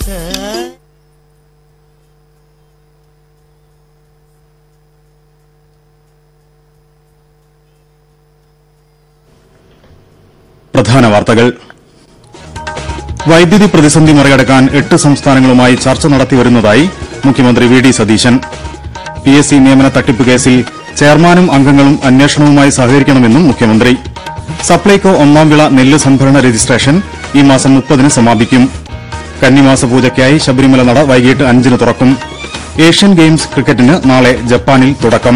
പ്രധാന വാർത്തകൾ വൈദ്യുതി പ്രതിസന്ധി മറികടക്കാൻ എട്ട് സംസ്ഥാനങ്ങളുമായി ചർച്ച നടത്തിവരുന്നതായി മുഖ്യമന്ത്രി V D Satheesan P S C നിയമന തട്ടിപ്പ് കേസിൽ ചെയർമാനും അംഗങ്ങളും അന്വേഷണവുമായി സഹകരിക്കണമെന്നും മുഖ്യമന്ത്രി സപ്ലൈകോ ഒന്നാം വിള നെല്ല് സംഭരണ രജിസ്ട്രേഷൻ ഈ മാസം മുപ്പതിന് സമാപിക്കും കന്നിമാസ പൂജയ്ക്കായി ശബരിമല നട വൈകിട്ട് അഞ്ചിന് തുറക്കും ഏഷ്യൻ ഗെയിംസ് ക്രിക്കറ്റിന് നാളെ ജപ്പാനിൽ തുടക്കം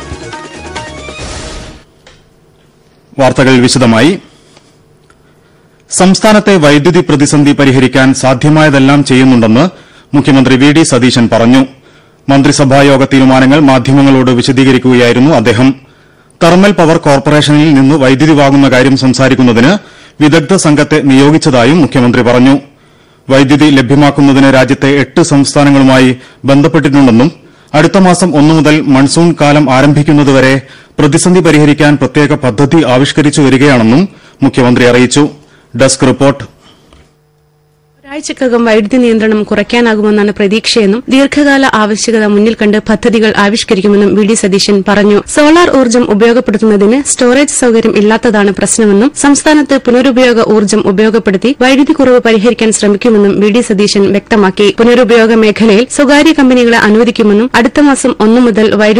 വാർത്തകൾ വിശദമായി സംസ്ഥാനത്തെ വൈദ്യുതി പ്രതിസന്ധി പരിഹരിക്കാൻ സാധ്യമായതെല്ലാം ചെയ്യുന്നുണ്ടെന്ന് മുഖ്യമന്ത്രി വി ഡി സതീശൻ പറഞ്ഞു മന്ത്രിസഭായോഗ തീരുമാനങ്ങൾ മാധ്യമങ്ങളോട് വിശദീകരിക്കുകയായിരുന്നു അദ്ദേഹം തെർമൽ പവർ കോർപ്പറേഷനിൽ നിന്ന് വൈദ്യുതി വാങ്ങുന്ന കാര്യം സംസാരിക്കുന്നതിന് വിദഗ്ധ സംഘത്തെ നിയോഗിച്ചതായും മുഖ്യമന്ത്രി പറഞ്ഞു വൈദ്യുതി ലഭ്യമാക്കുന്നതിന് രാജ്യത്തെ എട്ട് സംസ്ഥാനങ്ങളുമായി ബന്ധപ്പെട്ടിട്ടുണ്ടെന്നും അടുത്ത മാസം ഒന്നു മുതൽ മൺസൂൺ കാലം ആരംഭിക്കുന്നതുവരെ പ്രതിസന്ധി പരിഹരിക്കാൻ പ്രത്യേക പദ്ധതി ആവിഷ്കരിച്ചു വരികയാണെന്നും മുഖ്യമന്ത്രി അറിയിച്ചു ഡെസ്ക് റിപ്പോർട്ട് ഒരാഴ്ചക്കകം വൈദ്യുതി നിയന്ത്രണം കുറയ്ക്കാനാകുമെന്നാണ് പ്രതീക്ഷയെന്നും ദീർഘകാല ആവശ്യകത മുന്നിൽ കണ്ട് പദ്ധതികൾ ആവിഷ്കരിക്കുമെന്നും വി ഡി സതീശൻ പറഞ്ഞു സോളാർ ഊർജ്ജം ഉപയോഗപ്പെടുത്തുന്നതിന് സ്റ്റോറേജ് സൌകര്യം ഇല്ലാത്തതാണ് പ്രശ്നമെന്നും സംസ്ഥാനത്ത് പുനരുപയോഗ ഊർജ്ജം ഉപയോഗപ്പെടുത്തി വൈദ്യുതി കുറവ് പരിഹരിക്കാൻ ശ്രമിക്കുമെന്നും വി ഡി സതീശൻ വ്യക്തമാക്കി പുനരുപയോഗ മേഖലയിൽ സ്വകാര്യ കമ്പനികളെ അനുവദിക്കുമെന്നും അടുത്ത മാസം ഒന്നു മുതൽ വൈദ്യുതി